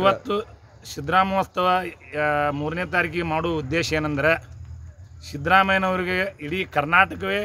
ಇವತ್ತು ಸಿದ್ದರಾಮೋತ್ಸವ ಆ, ಮೂರನೇ ತಾರೀಕಿಗೆ ಮಾಡುವ ಉದ್ದೇಶ ಏನಂದ್ರೆ ಸಿದ್ದರಾಮಯ್ಯನವ್ರಿಗೆ ಇಡೀ ಕರ್ನಾಟಕವೇ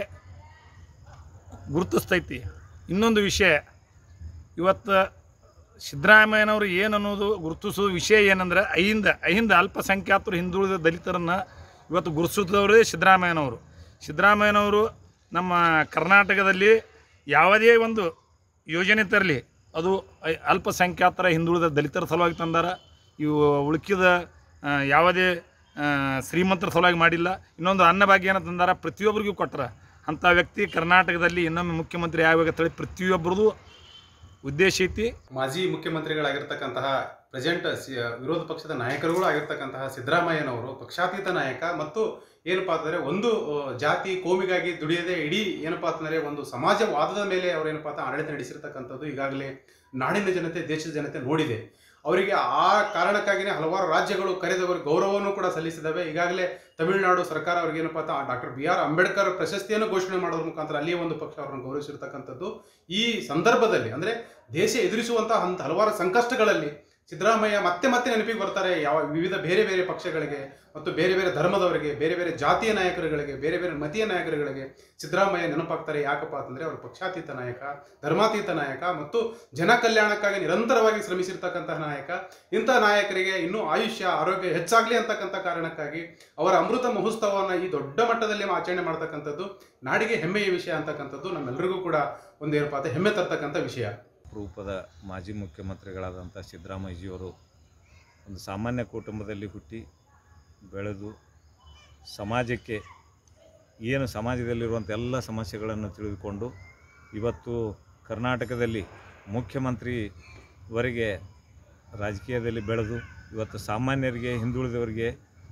ಗುರುತಿಸ್ತೈತಿ ಇನ್ನೊಂದು ವಿಷಯ ಇವತ್ತು ಸಿದ್ದರಾಮಯ್ಯನವರು ಏನು ಅನ್ನೋದು ಗುರುತಿಸೋ ವಿಷಯ ಏನಂದ್ರೆ ಅಹಿಂದ ಅಹಿಂದ ಅಲ್ಪಸಂಖ್ಯಾತರು ಹಿಂದುಳಿದ ದಲಿತರನ್ನು ಇವತ್ತು ಗುರುತಿಸಿದವರೇ ಸಿದ್ದರಾಮಯ್ಯನವರು ಸಿದ್ದರಾಮಯ್ಯನವರು ನಮ್ಮ ಕರ್ನಾಟಕದಲ್ಲಿ ಯಾವುದೇ ಒಂದು ಯೋಜನೆ ತರಲಿ ಅದು ಅ- ಅಲ್ಪಸಂಖ್ಯಾತರ ಹಿಂದುಳಿದ ದಲಿತರ ಸಲುವಾಗಿ ತಂದಾರ ಇವು ಉಳುಕಿದ ಆ, ಯಾವುದೇ ಆ, ಶ್ರೀಮಂತರ ಸಲುವಾಗಿ ಮಾಡಿಲ್ಲ ಇನ್ನೊಂದು ಅನ್ನಭಾಗ್ಯನ ತಂದಾರ ಪ್ರತಿಯೊಬ್ಬರಿಗೂ ಕೊಟ್ಟರ ಅಂಥ ವ್ಯಕ್ತಿ ಕರ್ನಾಟಕದಲ್ಲಿ ಇನ್ನೊಮ್ಮೆ ಮುಖ್ಯಮಂತ್ರಿ ಆಗಬೇಕಂತೇಳಿ ಪ್ರತಿಯೊಬ್ಬರದು ಉದ್ದೇಶ ಐತಿ ಮಾಜಿ ಮುಖ್ಯಮಂತ್ರಿಗಳಾಗಿರ್ತಕ್ಕಂತಹ ಪ್ರೆಸೆಂಟ್ ವಿರೋಧ ಪಕ್ಷದ ನಾಯಕರುಗಳು ಆಗಿರ್ತಕ್ಕಂತಹ ಸಿದ್ದರಾಮಯ್ಯನವರು ಪಕ್ಷಾತೀತ ನಾಯಕ ಮತ್ತು ಏನಪ್ಪಾ ಅಂತಂದ್ರೆ ಒಂದು ಆ, ಜಾತಿ ಕೋಮಿಗಾಗಿ ದುಡಿಯದೆ ಇಡೀ ಏನಪ್ಪಾ ಅಂತಂದ್ರೆ ಒಂದು ಸಮಾಜವಾದದ ಮೇಲೆ ಅವರು ಏನಪ್ಪಾ ಅಂತ ಆಡಳಿತ ನಡೆಸಿರ್ತಕ್ಕಂಥದ್ದು ಈಗಾಗಲೇ ನಾಡಿನ ಜನತೆ ದೇಶದ ಜನತೆ ನೋಡಿದೆ ಅವರಿಗೆ ಆ ಕಾರಣಕ್ಕಾಗಿಯೇ ಹಲವಾರು ರಾಜ್ಯಗಳು ಕರೆದವರು ಗೌರವವನ್ನು ಕೂಡ ಸಲ್ಲಿಸಿದವೆ ಈಗಾಗಲೇ ತಮಿಳುನಾಡು ಸರ್ಕಾರ ಅವ್ರಿಗೆ ಏನಪ್ಪಾ ಅಂತ ಡಾಕ್ಟರ್ ಬಿ ಆರ್ ಅಂಬೇಡ್ಕರ್ ಪ್ರಶಸ್ತಿಯನ್ನು ಘೋಷಣೆ ಮಾಡೋದ್ರ ಮುಖಾಂತರ ಅಲ್ಲಿಯೇ ಒಂದು ಪಕ್ಷ ಅವರನ್ನು ಗೌರವಿಸಿರ್ತಕ್ಕಂಥದ್ದು ಈ ಸಂದರ್ಭದಲ್ಲಿ ಅಂದ್ರೆ ದೇಶ ಎದುರಿಸುವಂತಹ ಹಂತ ಹಲವಾರು ಸಂಕಷ್ಟಗಳಲ್ಲಿ ಸಿದ್ದರಾಮಯ್ಯ ಮತ್ತೆ ಮತ್ತೆ ನೆನಪಿಗೆ ಬರ್ತಾರೆ ಯಾವ ವಿವಿಧ ಬೇರೆ ಬೇರೆ ಪಕ್ಷಗಳಿಗೆ ಮತ್ತು ಬೇರೆ ಬೇರೆ ಧರ್ಮದವರಿಗೆ ಬೇರೆ ಬೇರೆ ಜಾತಿಯ ನಾಯಕರುಗಳಿಗೆ ಬೇರೆ ಬೇರೆ ಮತೀಯ ನಾಯಕರುಗಳಿಗೆ ಸಿದ್ದರಾಮಯ್ಯ ನೆನಪಾಗ್ತಾರೆ ಯಾಕಪ್ಪ ಅಂತಂದ್ರೆ ಅವರು ಪಕ್ಷಾತೀತ ನಾಯಕ ಧರ್ಮಾತೀತ ನಾಯಕ ಮತ್ತು ಜನ ಕಲ್ಯಾಣಕ್ಕಾಗಿ ನಿರಂತರವಾಗಿ ಶ್ರಮಿಸಿರ್ತಕ್ಕಂತಹ ನಾಯಕ ಇಂಥ ನಾಯಕರಿಗೆ ಇನ್ನೂ ಆಯುಷ್ಯ ಆರೋಗ್ಯ ಹೆಚ್ಚಾಗ್ಲಿ ಅಂತಕ್ಕಂಥ ಕಾರಣಕ್ಕಾಗಿ ಅವರ ಅಮೃತ ಮಹೋತ್ಸವವನ್ನು ಈ ದೊಡ್ಡ ಮಟ್ಟದಲ್ಲಿ ಆಚರಣೆ ಮಾಡ್ತಕ್ಕಂಥದ್ದು ನಾಡಿಗೆ ಹೆಮ್ಮೆಯ ವಿಷಯ ಅಂತಕ್ಕಂಥದ್ದು ನಮ್ಮೆಲ್ಲರಿಗೂ ಕೂಡ ಒಂದು ಏನಪ್ಪ ಅಂತ ಹೆಮ್ಮೆ ತರ್ತಕ್ಕಂಥ ವಿಷಯ ರೂಪದ ಮಾಜಿ ಮುಖ್ಯಮಂತ್ರಿಗಳಾದಂಥ ಸಿದ್ದರಾಮಯ್ಯಜಿಯವರು ಒಂದು ಸಾಮಾನ್ಯ ಕುಟುಂಬದಲ್ಲಿ ಹುಟ್ಟಿ ಬೆಳೆದು ಸಮಾಜಕ್ಕೆ ಏನು ಸಮಾಜದಲ್ಲಿರುವಂಥ ಎಲ್ಲ ಸಮಸ್ಯೆಗಳನ್ನು ತಿಳಿದುಕೊಂಡು ಇವತ್ತು ಕರ್ನಾಟಕದಲ್ಲಿ ಮುಖ್ಯಮಂತ್ರಿವರೆಗೆ ರಾಜಕೀಯದಲ್ಲಿ ಬೆಳೆದು ಇವತ್ತು ಸಾಮಾನ್ಯರಿಗೆ ಹಿಂದುಳಿದವರಿಗೆ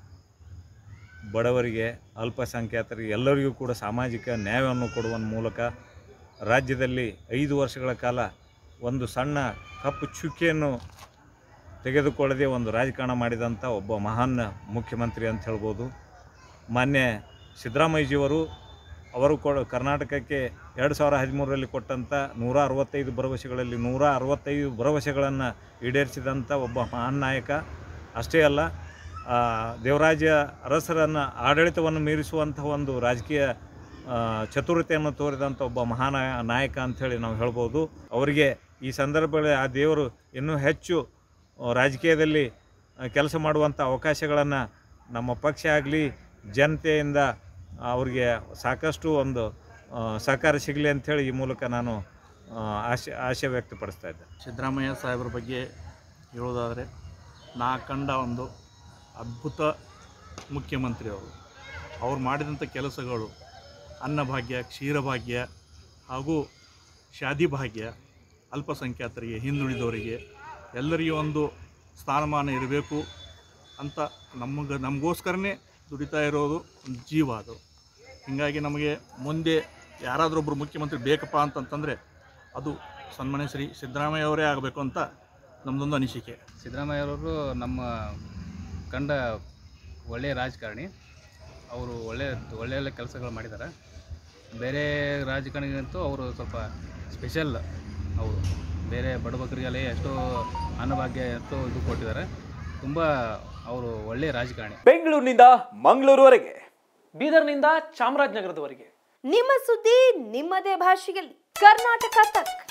ಬಡವರಿಗೆ ಅಲ್ಪಸಂಖ್ಯಾತರಿಗೆ ಎಲ್ಲರಿಗೂ ಕೂಡ ಸಾಮಾಜಿಕ ನ್ಯಾಯವನ್ನು ಕೊಡುವ ಮೂಲಕ ರಾಜ್ಯದಲ್ಲಿ ಐದು ವರ್ಷಗಳ ಕಾಲ ಒಂದು ಸಣ್ಣ ಕಪ್ಪು ಚುಕ್ಕಿಯನ್ನು ತೆಗೆದುಕೊಳ್ಳದೆ ಒಂದು ರಾಜಕಾರಣ ಮಾಡಿದಂಥ ಒಬ್ಬ ಮಹಾನ್ ಮುಖ್ಯಮಂತ್ರಿ ಅಂತ ಹೇಳ್ಬೋದು ಮಾನ್ಯ ಸಿದ್ದರಾಮಯ್ಯಜಿಯವರು ಅವರು ಕೊಡ ಕರ್ನಾಟಕಕ್ಕೆ ಎರಡು ಸಾವಿರ ಹದಿಮೂರರಲ್ಲಿ ಕೊಟ್ಟಂಥ ನೂರ ಅರವತ್ತೈದು ಭರವಸೆಗಳಲ್ಲಿ ನೂರ ಅರವತ್ತೈದು ಭರವಸೆಗಳನ್ನು ಈಡೇರಿಸಿದಂಥ ಒಬ್ಬ ಮಹಾನ್ ನಾಯಕ ಅಷ್ಟೇ ಅಲ್ಲ ಆ, ದೇವರಾಜ ಅರಸರನ್ನು ಆಡಳಿತವನ್ನು ಮೀರಿಸುವಂಥ ಒಂದು ರಾಜಕೀಯ ಆ, ಚತುರತೆಯನ್ನು ತೋರಿದಂಥ ಒಬ್ಬ ಮಹಾನ ನಾಯಕ ಅಂಥೇಳಿ ನಾವು ಹೇಳ್ಬೋದು ಅವರಿಗೆ ಈ ಸಂದರ್ಭದಲ್ಲಿ ಆ ದೇವರು ಇನ್ನೂ ಹೆಚ್ಚು ಆ, ರಾಜಕೀಯದಲ್ಲಿ ಕೆಲಸ ಮಾಡುವಂಥ ಅವಕಾಶಗಳನ್ನು ನಮ್ಮ ಪಕ್ಷ ಆಗಲಿ ಜನತೆಯಿಂದ ಅವರಿಗೆ ಸಾಕಷ್ಟು ಒಂದು ಆ, ಸಹಕಾರ ಸಿಗಲಿ ಅಂಥೇಳಿ ಈ ಮೂಲಕ ನಾನು ಆ, ಆಶೆ ಆಶೆ ವ್ಯಕ್ತಪಡಿಸ್ತಾ ಇದ್ದೆ ಸಿದ್ದರಾಮಯ್ಯ ಸಾಹೇಬ್ರ ಬಗ್ಗೆ ಹೇಳೋದಾದರೆ ನಾ ಕಂಡ ಒಂದು ಅದ್ಭುತ ಮುಖ್ಯಮಂತ್ರಿ ಅವರು ಅವ್ರು ಮಾಡಿದಂಥ ಕೆಲಸಗಳು ಅನ್ನಭಾಗ್ಯ ಕ್ಷೀರಭಾಗ್ಯ ಹಾಗೂ ಶಾದಿ ಭಾಗ್ಯ ಅಲ್ಪಸಂಖ್ಯಾತರಿಗೆ ಹಿಂದುಳಿದವರಿಗೆ ಎಲ್ಲರಿಗೂ ಒಂದು ಸ್ಥಾನಮಾನ ಇರಬೇಕು ಅಂತ ನಮಗೆ ನಮಗೋಸ್ಕರನೇ ದುಡಿತಾ ಇರೋದು ಒಂದು ಜೀವ ಅದು ಹೀಗಾಗಿ ನಮಗೆ ಮುಂದೆ ಯಾರಾದರೂ ಒಬ್ಬರು ಮುಖ್ಯಮಂತ್ರಿ ಬೇಕಪ್ಪ ಅಂತಂತಂದರೆ ಅದು ಸನ್ಮಾನ್ಯ ಶ್ರೀ ಸಿದ್ದರಾಮಯ್ಯ ಅವರೇ ಆಗಬೇಕು ಅಂತ ನಮ್ಮದೊಂದು ಅನಿಸಿಕೆ ಸಿದ್ದರಾಮಯ್ಯರವರು ನಮ್ಮ ಕಂಡ ಒಳ್ಳೆಯ ರಾಜಕಾರಣಿ ಅವರು ಒಳ್ಳೆಯ ಒಳ್ಳೆಯ ಒಳ್ಳೆ ಕೆಲಸಗಳು ಮಾಡಿದ್ದಾರೆ ಬೇರೆ ರಾಜಕಾರಣಿಗಂತೂ ಅವರು ಸ್ವಲ್ಪ ಸ್ಪೆಷಲ್ ಅವರು ಬೇರೆ ಬಡಬಗರಿಗೆಲ್ಲ ಎಷ್ಟೋ ಅನ್ನಭಾಗ್ಯ ಎಷ್ಟೋ ಇದು ಕೊಟ್ಟಿದ್ದಾರೆ ತುಂಬ ಅವರು ಒಳ್ಳೆಯ ರಾಜಕಾರಣಿ ಬೆಂಗಳೂರಿನಿಂದ ಮಂಗಳೂರುವರೆಗೆ ಬೀದರ್ನಿಂದ ಚಾಮರಾಜನಗರದವರೆಗೆ ನಿಮ್ಮ ಸುದ್ದಿ ನಿಮ್ಮದೇ ಭಾಷೆಯಲ್ಲಿ ಕರ್ನಾಟಕ ತಕ್